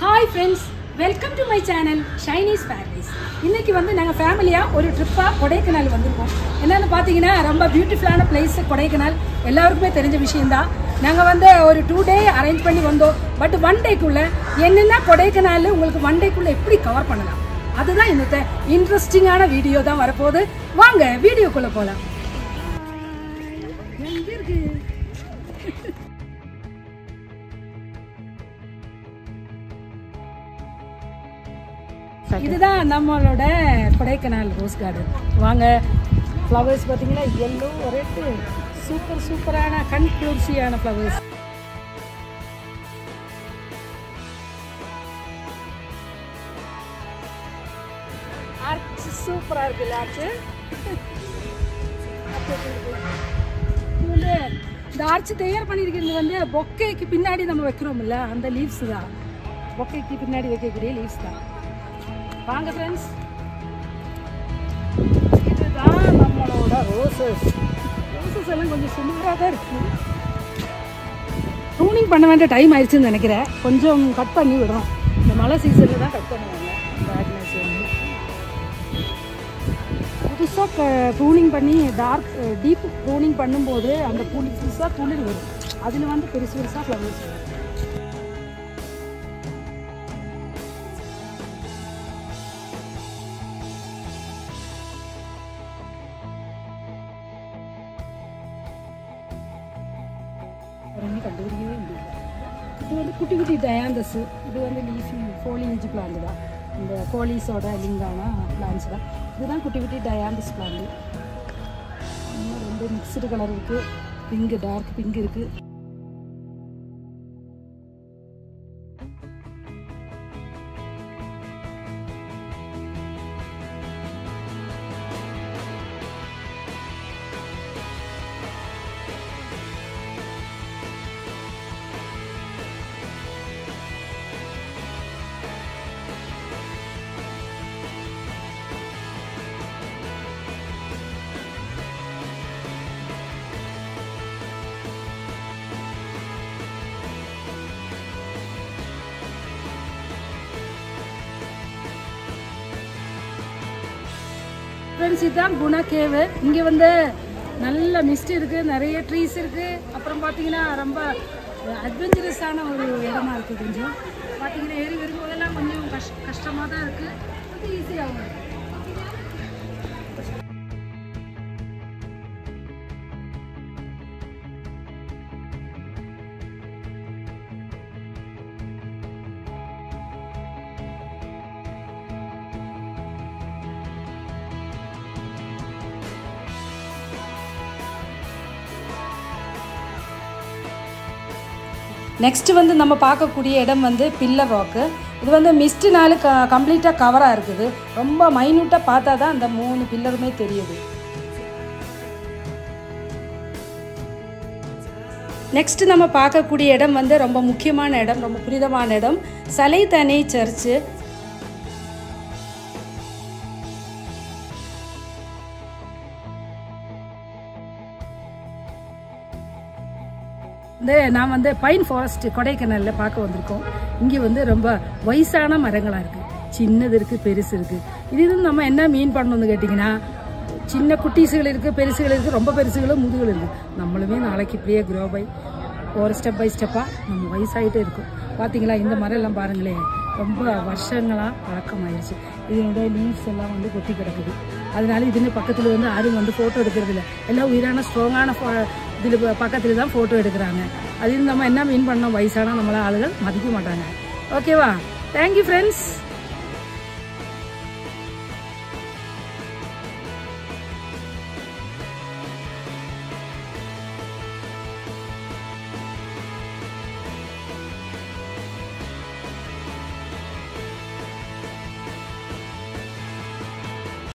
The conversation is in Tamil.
hi friends welcome to my channel Shiny's paradise இன்னைக்கு வந்து நாங்கள் ஃபேமிலியாக ஒரு ட்ரிப்பாக கொடைக்கானல் வந்திருக்கோம் என்னென்னு பார்த்தீங்கன்னா ரொம்ப பியூட்டிஃபுல்லான பிளேஸ் கொடைக்கானல் எல்லாருக்குமே தெரிஞ்ச விஷயம்தான் நாங்கள் வந்து ஒரு டூ டே அரேஞ்ச் பண்ணி வந்தோம் பட் ஒன் டேக்குள்ளே என்னென்ன கொடைக்கானல் உங்களுக்கு ஒன் டேக்குள்ளே எப்படி கவர் பண்ணலாம் அதுதான் இன்னத்த இன்ட்ரெஸ்டிங்கான வீடியோ தான் வரப்போகுது வாங்க வீடியோக்குள்ளே போகலாம் எங்கே இருக்கு இதுதான் நம்மளோட கொடைக்கானல் ரோஸ் கார்டன் வாங்க ஃப்ளவர்ஸ் பார்த்தீங்கன்னா எல்லோ ரெட்டு சூப்பர் சூப்பரான கண் குளிர்ச்சியான ஃப்ளவர்ஸ் ஆர்ச் சூப்பராக இருக்குல்ல ஆர்ச்சு இது வந்து இந்த ஆர்ச் தயார் பண்ணியிருக்கிறது வந்து பொக்கேக்கு பின்னாடி நம்ம வைக்கிறோம்ல அந்த லீவ்ஸ் தான் பொக்கேக்கு பின்னாடி வைக்கக்கூடிய லீவ்ஸ் தான் வாங்க ஃப்ரெண்ட்ஸ் இதுதான் நம்மளோட ரோசஸ் ரோசஸ் எல்லாம் கொஞ்சம் சுமாராக தான் இருக்கு ப்ரூனிங் பண்ண வேண்டிய டைம் ஆயிடுச்சுன்னு நினைக்கிறேன் கொஞ்சம் கட் பண்ணி விடுறோம் இந்த மழை சீசனில் தான் கட் பண்ணுவாங்க இந்த ஆக்னஸ் வந்து புதுசாக ப்ரூனிங் பண்ணி டார்க் டீப் ப்ரூனிங் பண்ணும்போது அந்த புளி புதுசாக துளிர் வரும் அதில் வந்து பெருசு பெருசாக ஃப்ளவர்ஸ் வரும் யாருமே கண்டுபிடிக்கவே முடியல இது வந்து குட்டி குட்டி டயாந்தஸ் இது வந்து லீஃபி ஃபோலியேஜ் பிளான்ட் தான் இந்த கோலிஸோட லிங்கான பிளான்ஸ் தான் இதுதான் குட்டி குட்டி டயாந்தஸ் பிளான்ட் இன்னும் ரெண்டு மிக்சடு கலர் இருக்குது பிங்க் டார்க் பிங்க் இருக்குது ஃப்ரெண்ட்ஸ் இதுதான் குணா கேவு இங்கே வந்து நல்ல மிஸ்ட் இருக்குது நிறைய ட்ரீஸ் இருக்குது அப்புறம் பார்த்தீங்கன்னா ரொம்ப அட்வென்ச்சரஸான ஒரு இடமா இருக்குது கொஞ்சம் பார்த்தீங்கன்னா ஏறி வரும்போதெல்லாம் கொஞ்சம் கஷ் கஷ்டமாக தான் இருக்குது கொஞ்சம் ஈஸியாகும் நெக்ஸ்ட் வந்து நம்ம பார்க்கக்கூடிய இடம் வந்து பில்லர் ராக்கு இது வந்து மிஸ்ட்னால க கம்ப்ளீட்டாக கவராக இருக்குது ரொம்ப மைன்யூட்டாக பார்த்தா தான் அந்த மூணு பில்லருமே தெரியுது நெக்ஸ்ட் நம்ம பார்க்கக்கூடிய இடம் வந்து ரொம்ப முக்கியமான இடம் ரொம்ப புனிதமான இடம் சலைத்தனை சர்ச்சு இந்த நான் வந்து பைன் ஃபாரஸ்ட் கொடைக்கானலில் பார்க்க வந்திருக்கோம் இங்கே வந்து ரொம்ப வயசான மரங்களாக இருக்குது சின்னது இருக்குது பெருசு இருக்குது இது வந்து நம்ம என்ன மீன் பண்ணணும்னு கேட்டிங்கன்னா சின்ன குட்டீஸுகள் இருக்குது பெருசுகள் இருக்குது ரொம்ப பெருசுகளும் முதுகுகள் இருக்குது நம்மளுமே நாளைக்கு இப்படியே க்ரோ பை ஒரு ஸ்டெப் பை ஸ்டெப்பாக நம்ம வயசாகிட்டே இருக்கும் பார்த்தீங்களா இந்த மரம் எல்லாம் பாருங்களேன் ரொம்ப வருஷங்களாக பழக்கமாயிருச்சு இதனுடைய லீவ்ஸ் எல்லாம் வந்து கொட்டி கிடக்குது அதனால இதுன்னு பக்கத்தில் வந்து யாரும் வந்து ஃபோட்டோ எடுக்கிறது இல்லை எல்லாம் உயிரான ஸ்ட்ராங்கான ஃபோ இதில் பக்கத்தில் தான் ஃபோட்டோ எடுக்கிறாங்க அது நம்ம என்ன மீன் பண்ணோம் வயசான நம்மள ஆளுகள் மதிக்க மாட்டாங்க ஓகேவா தேங்க்யூ ஃப்ரெண்ட்ஸ்